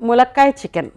ములక్కాయ చికెన్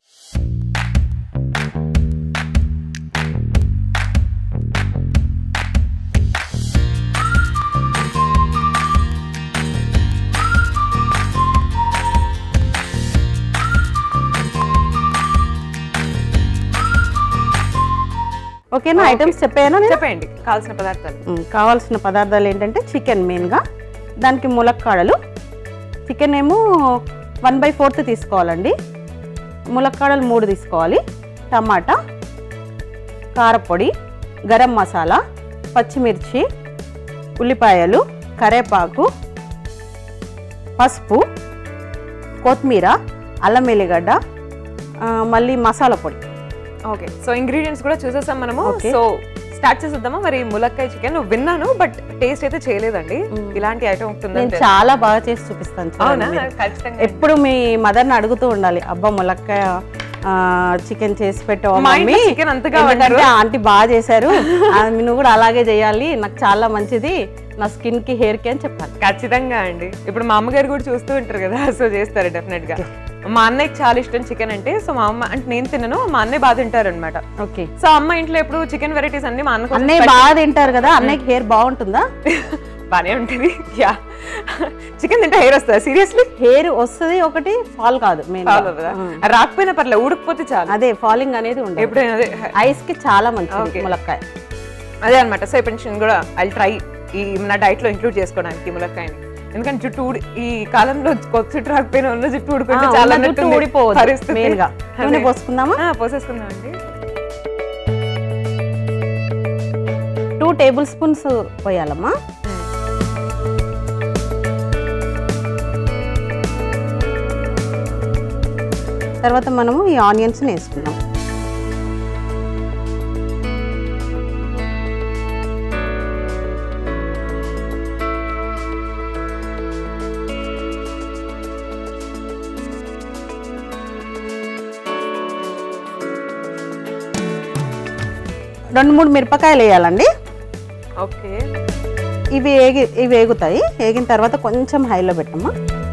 ఓకేనా Okay. Items చెప్పాను నేను చెప్పండి కావాల్సిన పదార్థాలు ఉమ్, కావాల్సిన పదార్థాలు ఏంటంటే చికెన్ మెయిన్గా దానికి ములక్కాడలు చికెన్ ఏమో వన్ బై ఫోర్త్ తీసుకోవాలండి ములక్కాడలు మూడు తీసుకోవాలి టమాటా కారపొడి గరం మసాలా పచ్చిమిర్చి ఉల్లిపాయలు కరేపాకు పసుపు కొత్తిమీర అల్లం వెల్లిగడ్డ ఆ, మళ్ళీ మసాలా పొడి ఓకే సో ఇంగ్రీడియంట్స్ కూడా చూసేసాం మనము Okay. సో స్టార్ట్ చేసేద్దామా మరి ములక్కాయ చికెన్ విన్నాను బట్ టేస్ట్ అయితే చేయలేదండి Mm. ఇలాంటి ఐటమ్ నేను ఉంటుందంటే చాలా బాగా చేసి చూపిస్తాను చూడండి అవునా మీరు. ఖచ్చితంగా ఎప్పుడు మీ మదర్ని అడుగుతూ ఉండాలి అబ్బా ములక్కాయ చికెన్ చేసి పెట్టావా మా మమ్మీ ఇంట్లో చికెన్ అంతగా ఎందుకంటే వండరు. ఆంటీ బాగా చేశారు ఆ, నువ్వు కూడా అలాగే చేయాలి నాకు చాలా మంచిది నా స్కిన్ కి హెయిర్ కి అని చెప్పాలి ఖచ్చితంగా అండి ఇప్పుడు మా అమ్మగారు కూడా చూస్తూ ఉంటారు కదా సో చేస్తారు డెఫినెట్ గా మా అన్నయ్యకి చాలా ఇష్టం చికెన్ అంటే సో మా అమ్మ అంటే నేను తినను మా అన్నయ్య బాగా తింటారు అనమాట ఓకే సో అమ్మ ఇంట్లో ఎప్పుడు చికెన్ వెరైటీస్ అన్ని మా అన్న కోసం అన్నయ్య బాగా తింటారు కదా అన్నయ్యకి హెయిర్ బాగుంటుందా బానే ఉంటుంది యా చికెన్ తింటే హెయిర్ వస్తుందా సీరియస్లీ హెయిర్ వస్తుంది ఒకటి ఫాల్ కాదు మెయిన్ రాకపోయినా పర్లేదు ఊడకపోతే చాలు అదే ఫాలింగ్ అనేది ఉండదు ఎప్పుడైనా అదే ఐస్ కి చాలా మంచిది Okay. ములక్కాయ అదే అనమాట సో ఇప్పుడు నేను కూడా ఐ ట్రై ఈ నా డైట్ లో ఇంక్లూడ్ చేసుకోవడానికి ఈ ములక్కాయని ఎందుకంటే జుట్టు ఊడి ఈ కాలంలో కొత్త జుట్టు రాకపోయినా ఉన్న జుట్టు ఊడుకుంటే ఆ, చాలా ఉన్న జుట్టు ఉన్నట్టుంది ఊడిపోవద్దు పరిస్థితి. మెయిన్ గా అదే. నూనె పోసుకుందామా ఆ, పోసేసుకుందాం అండి టూ టేబుల్ స్పూన్స్ పోయాలమ్మా తర్వాత మనము ఈ ఆనియన్స్ వేసుకుందాం రెండు మూడు మిరపకాయలు వేయాలండి ఓకే ఇవి ఏగి ఇవి వేగుతాయి వేగిన తర్వాత కొంచెం హైలో పెట్టమ్మా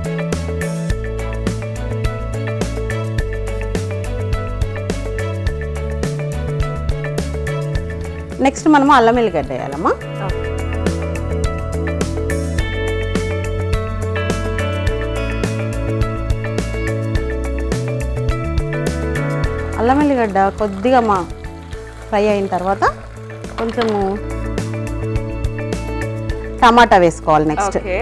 నెక్స్ట్ మనము అల్లం వెల్లిగడ్డ వేయాలమ్మా అల్లం వెల్లిగడ్డ కొద్దిగా మా ఫ్రై అయిన తర్వాత కొంచెము టమాటా వేసుకోవాలి నెక్స్ట్ ఓకే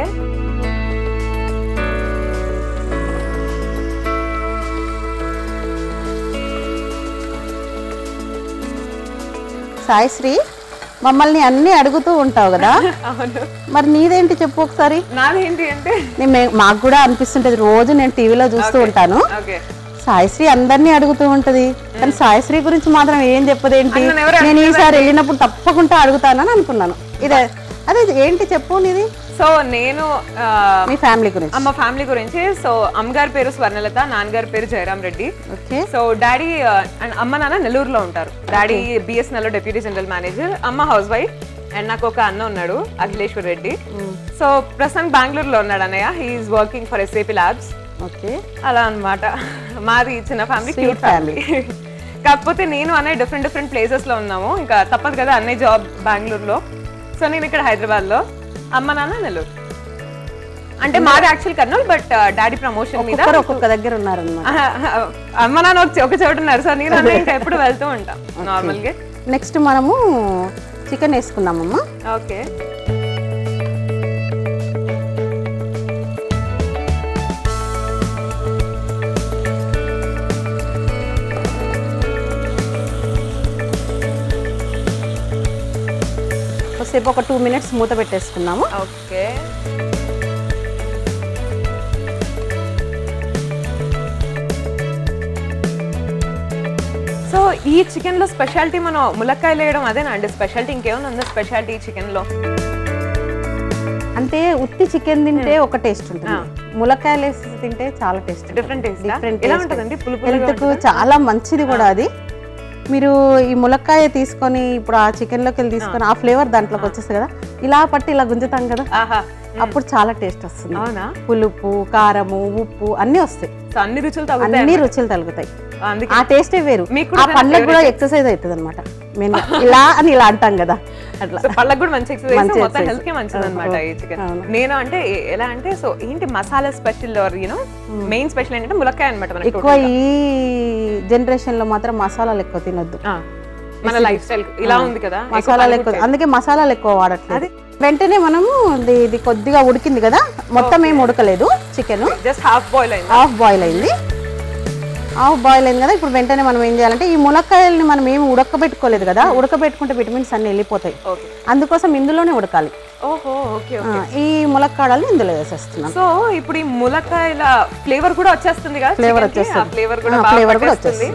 సాయిశ్రీ మమ్మల్ని అన్నీ అడుగుతూ ఉంటావు కదా అవును మరి నీదేంటి చెప్పు ఒకసారి నాదేంటి అంటే నేను మే- మాకు కూడా అనిపిస్తుంటది రోజు నేను టీవీలో చూస్తూ ఉంటాను ఓకే సాయిశ్రీ అందరినీ అడుగుతూ ఉంటది కానీ సాయిశ్రీ గురించి మాత్రం ఏం చెప్పదేంటి అన్న ఎవరు నేను ఈసారి వెళ్ళినప్పుడు తప్పకుండా అడుగుతానని అనుకున్నాను ఇదే అదే ఏంటి చెప్పు నీది సో నేను ఆ, మీ ఫ్యామిలీ గురించి అమ్మ ఫ్యామిలీ గురించి సో అమ్మగారి పేరు స్వర్ణలత నాన్నగారి పేరు Jayaram Reddy okay so daddy and అమ్మ నాన్న నెల్లూరులో ఉంటారు daddy BSNL deputy general manager అమ్మ హౌస్ వైఫ్ అండ్ నాకు ఒక అన్న ఉన్నాడు అఖిలేశ్వర్ రెడ్డి సో ప్రస్తుతం బెంగళూరులో ఉన్నాడు అన్నయ్య he is working for SAP labs okay అలా అన్నమాట మాది చిన్న ఫ్యామిలీ Sweet క్యూట్ ఫ్యామిలీ కాకపోతే నేను అన్నయ్య డిఫరెంట్ డిఫరెంట్ ప్లేసెస్ లో ఉన్నాము ఇంకా తప్పదు కదా అన్నయ్య జాబ్ బెంగళూరులో సో నేను ఇక్కడ హైదరాబాద్ లో అమ్మ నాన్న నెల్లూరు అంటే మాది actual Kurnool but daddy promotion మీద ఒక్కొక్కరు ఒక్కొక్క దగ్గర ఉన్నారనమాట ఆహా, అమ్మ నాన్న ఒక ఒక చోట ఉన్నారు సో నేను అన్నయ్య ఇంకా ఎప్పుడు వెళ్తూ ఉంటాం నార్మల్ గా నెక్స్ట్ మనము చికెన్ వేసుకుందామమ్మా ఓకే కొద్దిసేపు ఒక టూ మినిట్స్ మూత పెట్టేసుకుందాము ఓకే సో ఈ చికెన్ లో స్పెషాలిటీ మనం ములక్కాయలు వేయడం అదేనా అండి స్పెషాలిటీ ఇంకేమైనా ఉందా స్పెషాలిటీ చికెన్ లో అంటే ఉత్తి చికెన్ తింటే ఒక టేస్ట్ ఉంటుంది ములక్కాయలు వేసి తింటే చాలా టేస్ట్ డిఫరెంట్ టేస్ట్ డిఫరెంట్ ఎలా ఉంటుందండి పులుపు పులుగా హెల్త్ కు చాలా మంచిది కూడా అది మీరు ఈ ములక్కాయ తీసుకొని ఇప్పుడు ఆ చికెన్ లోకి వెళ్ళి తీసుకొని ఆ ఫ్లేవర్ దాంట్లోకి వచ్చేస్తుంది కదా ఇలా పట్టి ఇలా గుంజుతాం కదా ఆహా అప్పుడు చాలా టేస్ట్ వస్తుంది అవునా పులుపు కారము ఉప్పు అన్నీ వస్తాయి సో సో అన్ని రుచులు తగ్గుతాయి అన్ని రుచులు తగులుతాయి అందుకే ఆ టేస్టే వేరు మీకు ఆ కూడా పండ్లకు కూడా ఎక్సర్సైజ్ అవుతుంది అనమాట మేము ఇలా అని ఇలా అంటాం కదా అట్లా సో పళ్ళకు కూడా మంచి ఎక్సర్సైజ్ మంచి మొత్తం exercise. హెల్త్ కి మంచిది అనమాట ఈ చికెన్ అవును. నేను అంటే ఏ- ఎలా అంటే సో ఏంటి masala special you know main special ఏంటంటే ములక్కాయ అనమాట మనకి ఎక్కువ ఈ జనరేషన్ లో మాత్రం మసాలాలు ఎక్కువ తినొద్దు ఆ, మన లైఫ్ స్టైల్ ఇలా ఉంది కదా ఎక్కువ మసాలాలు పళ్ళు ఎక్కువ కూడా అందుకే మసాలాలు ఎక్కువ వాడట్లేదు వెంటనే మనము ఇది ఇది కొద్దిగా ఉడికింది కదా మొత్తం ఏం ఉడకలేదు చికెన్ చేయాలి. జస్ట్ హాఫ్ బాయిల్ అయింది హాఫ్ బాయిల్ అయింది హాఫ్ బాయిల్ అయింది కదా ఇప్పుడు వెంటనే మనం ఏం చేయాలంటే ఈ ములక్కాయల్ని మనం ఏమి ఉడకబెట్టుకోలేదు కదా ఉడకబెట్టుకుంటే విటమిన్స్ అన్ని వెళ్ళిపోతాయి ఓకే అందుకోసం ఇందులోనే ఉడకాలి ఓహో ఓకే ఆ, ఈ ములక్కాడల్ని ఇందులో వేసేస్తున్నాం సో ఇప్పుడు ఈ ములక్కాయల ఫ్లేవర్ కూడా వచ్చేస్తుంది కదా Flavour chicken కి. ఆ వచ్చేస్తుంది. ఫ్లేవర్ కూడా ఆ, బాగా flavour కూడా పట్టేస్తుంది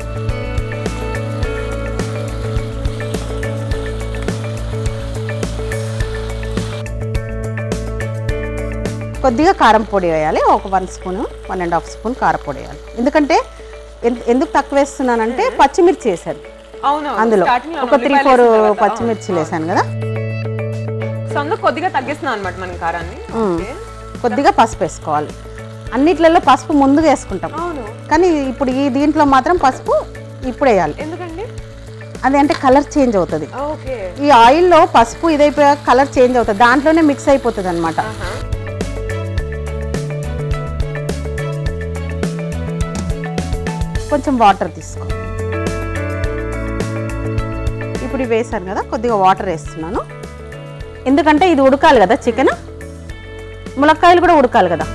కొద్దిగా కారం పొడి వేయాలి ఒక one spoon one and half spoon కారం పొడి వేయాలి ఎందుకంటే ఎందు- ఎందుకు తక్కువ వేస్తున్నానంటే పచ్చిమిర్చి వేసాను అవును అందులో starting లో ఒక త్రీ ఉల్లిపాయలు ఫోర్ వేసిన తర్వాత, పచ్చిమిర్చిలు వేసాను కదా సో అందులో కొద్దిగా తగ్గిస్తున్నాం అనమాట మనం కారాన్ని ఉమ్. ఓకే. కొద్దిగా పసుపు వేసుకోవాలి అన్నిట్లలో పసుపు ముందుగా వేసుకుంటాం అవును కానీ ఇప్పుడు ఈ దీంట్లో మాత్రం పసుపు ఇప్పుడు వేయాలి ఎందుకండి అది అంటే కలర్ చేంజ్ అవుతుంది ఓకే ఈ ఆయిల్లో పసుపు ఇదైపోయాక కలర్ చేంజ్ అవుతుంది దాంట్లోనే మిక్స్ అయిపోతుంది అనమాట ఆహా. కొంచెం వాటర్ తీసుకో ఇప్పుడు ఇవి వేసాను కదా కొద్దిగా వాటర్ వేస్తున్నాను ఎందుకంటే ఇది ఉడకాలి కదా చికెన్ ములక్కాయలు కూడా ఉడకాలి కదా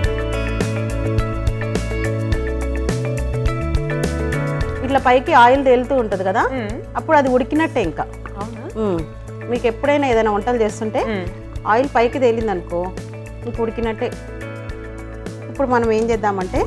ఇట్లా పైకి ఆయిల్ తేలుతూ ఉంటుంది కదా ఉమ్. అప్పుడు అది ఉడికినట్టే ఇంకా అవునా ఉమ్. మీకు ఎప్పుడైనా ఏదైనా వంటలు చేస్తుంటే ఉమ్. ఆయిల్ పైకి తేలింది అనుకో ఇంక ఉడికినట్టే ఇప్పుడు మనం ఏం చేద్దామంటే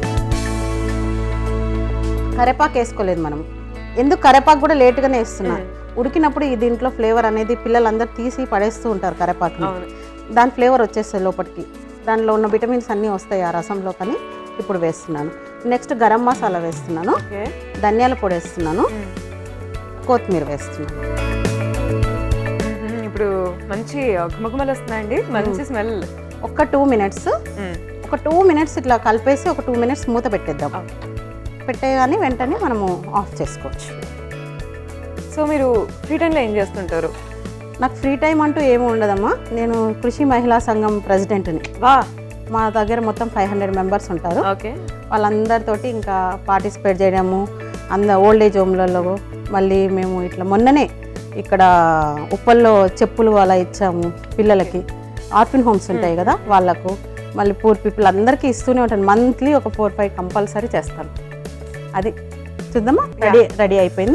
కరేపాకు వేసుకోలేదు మనం ఎందుకు కరేపాకు కూడా లేటుగానే వేస్తున్నా ఉడికినప్పుడు ఈ దీంట్లో ఫ్లేవర్ అనేది పిల్లలందరూ తీసి పడేస్తూ ఉంటారు కరేపాకుని అవును దాని ఫ్లేవర్ వచ్చేస్తుంది లోపలికి దానిలో ఉన్న విటమిన్స్ అన్నీ వస్తాయి ఆ రసంలో కానీ ఇప్పుడు వేస్తున్నాను నెక్స్ట్ గరం మసాలా వేస్తున్నాను ఓకే ధనియాల పొడి వేస్తున్నాను ఉమ్. కొత్తిమీర వేస్తున్నాను మ్మ్. ఇప్పుడు మంచి గుమగుమలు వస్తున్నాయండి మంచి స్మెల్ ఒక్క టూ మినిట్స్ ఒక టూ మినిట్స్ ఇట్లా కలిపేసి ఒక టూ మినిట్స్ మూత పెట్టేద్దాం పెట్టేగానే వెంటనే మనము ఆఫ్ చేసుకోవచ్చు సో మీరు ఫ్రీ టైంలో ఏం చేస్తుంటారు నాకు ఫ్రీ టైం అంటూ ఏమి ఉండదమ్మా నేను కృషి మహిళా సంఘం ప్రెసిడెంట్ని వా మా దగ్గర మొత్తం ఫైవ్ హండ్రెడ్ మెంబర్స్ ఉంటారు ఓకే వాళ్ళందరితోటి ఇంకా పార్టిసిపేట్ చేయడము అంద ఓల్డ్ ఏజ్ హోమ్లలో మళ్ళీ మేము ఇట్లా మొన్ననే ఇక్కడ ఉప్పల్లో చెప్పులు అలా ఇచ్చాము పిల్లలకి ఆర్ఫిన్ హోమ్స్ ఉంటాయి కదా వాళ్ళకు మళ్ళీ పూర్ పీపుల్ అందరికీ ఇస్తూనే ఉంటాను మంత్లీ ఒక ఫోర్ ఫైవ్ కంపల్సరీ చేస్తాను అది చూద్దామా రెడీ రెడీ అయిపోయింది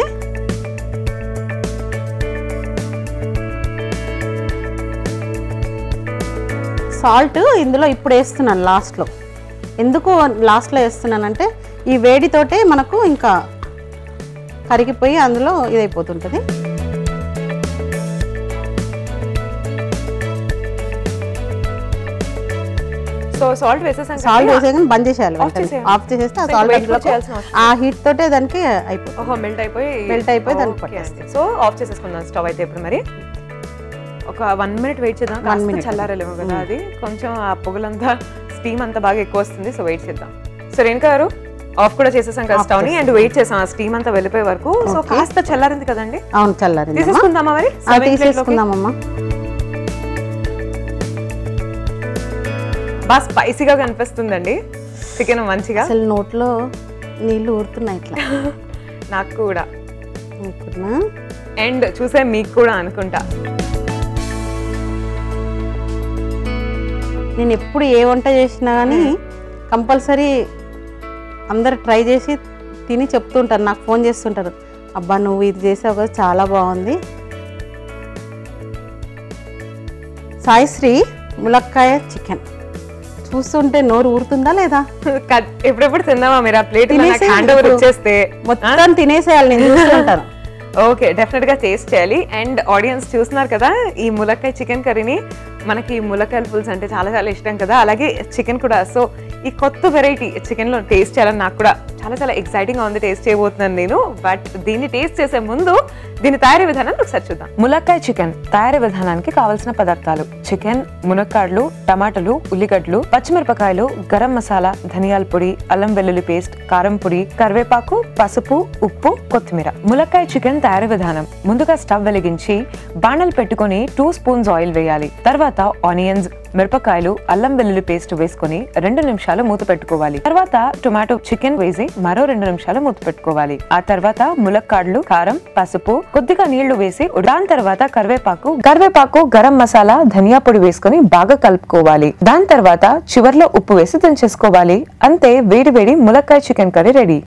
సాల్ట్ ఇందులో ఇప్పుడు వేస్తున్నాను లాస్ట్లో ఎందుకు లాస్ట్లో వేస్తున్నానంటే ఈ వేడితోటే మనకు ఇంకా కరిగిపోయి అందులో ఇదైపోతుంటుంది సో సాల్ట్ వేసేసాం సాల్ట్ వేసేయగానే బంద్ చేసేయాలి వెంటనే చేసేయాలి. ఆఫ్ చేసేస్తే ఆ So, సాల్ట్ wait అందులో చేయాల్సిన అవసరం ఆ హీట్ తోటే దానికి అయిపోతుంది ఓహో మెల్ట్ అయిపోయి Melt అయిపోయి దానికి Okay పట్టేస్తుంది. అండి. సో ఆఫ్ చేసేసుకుందాం స్టవ్ అయితే ఇప్పుడు మరి ఒక వన్ మినిట్ వెయిట్ చేద్దాం One కాస్త minute. చల్లారలేము కదా అది కొంచెం ఆ పొగలంతా స్టీమ్ అంతా బాగా ఎక్కువ వస్తుంది సో వెయిట్ చేద్దాం సో రేణుకా గారు ఆఫ్ కూడా చేసేసాం కదా స్టవ్ ని అండ్ వెయిట్ చేసాం ఆ స్టీమ్ అంతా వెళ్ళిపోయే వరకు సో కాస్త చల్లారింది కదండి అవును చల్లారింది తీసేసుకుందామా మరి అది Serving plate లోకి? తీసేసుకుందామమ్మా బాగా స్పైసీగా కనిపిస్తుందండి చికెన్ మంచిగా అసలు నోట్లో నీళ్లు ఊరుతున్నాయి ఇట్లా నాకు కూడా అనుకున్నా అండ్ చూసే మీకు కూడా అనుకుంటా నేను ఎప్పుడు ఏ వంట చేసినా కానీ కంపల్సరీ అందరు ట్రై చేసి తిని చెప్తుంటారు నాకు ఫోన్ చేస్తుంటారు అబ్బా నువ్వు ఇది చేసావు కదా చాలా బాగుంది సాయిశ్రీ ములక్కాయ చికెన్ చూస్తుంటే నోరు ఊరుతుందా లేదా కట్- ఎప్పుడెప్పుడు తిందామా మీరు ఆ ప్లేట్ తినేసేయండి హ్యాండ్ ఓవర్ ఇప్పుడు. ఇచ్చేస్తే మొత్తం తినేసేయాలి నేను చూస్తుంటాను ఓకే డెఫినెట్ గా టేస్ట్ చేయాలి అండ్ ఆడియన్స్ చూస్తున్నారు కదా ఈ ములక్కాయ చికెన్ కర్రీని మనకి ఈ ములక్కాయల పులుసు అంటే చాలా చాలా ఇష్టం కదా అలాగే చికెన్ కూడా సో ఈ కొత్త వెరైటీ చికెన్ లో టేస్ట్ చేయాలని నాకు కూడా చాలా చాలా ఎక్సైటింగ్ గా ఉంది టేస్ట్ చేయబోతున్నాను నేను బట్ దీన్ని టేస్ట్ చేసే ముందు దీని తయారీ విధానాన్ని ఒకసారి చూద్దాం ములక్కాయ చికెన్ తయారీ విధానానికి కావాల్సిన పదార్థాలు చికెన్ మునక్కాడలు టమాటాలు ఉల్లిగడ్డలు పచ్చిమిరపకాయలు గరం మసాలా ధనియాల పొడి అల్లం వెల్లుల్లి పేస్ట్ కారం పొడి కరివేపాకు పసుపు ఉప్పు కొత్తిమీర ములక్కాయ చికెన్ తయారీ విధానం ముందుగా స్టవ్ వెలిగించి బాణలు పెట్టుకొని టూ స్పూన్స్ ఆయిల్ వేయాలి తర్వాత ఆనియన్స్ మిరపకాయలు అల్లం వెల్లుల్లి పేస్ట్ వేసుకొని రెండు నిమిషాలు మూత పెట్టుకోవాలి తర్వాత టొమాటో చికెన్ వేసి మరో రెండు నిమిషాలు మూత పెట్టుకోవాలి ఆ తర్వాత ములక్కాడలు కారం పసుపు కొద్దిగా నీళ్లు వేసి దాని తర్వాత కరివేపాకు కరివేపాకు గరం మసాలా ధనియా పొడి వేసుకొని బాగా కలుపుకోవాలి దాని తర్వాత చివర్లో ఉప్పు వేసి దించేసుకోవాలి అంతే వేడి వేడి ములక్కాయ చికెన్ కర్రీ రెడీ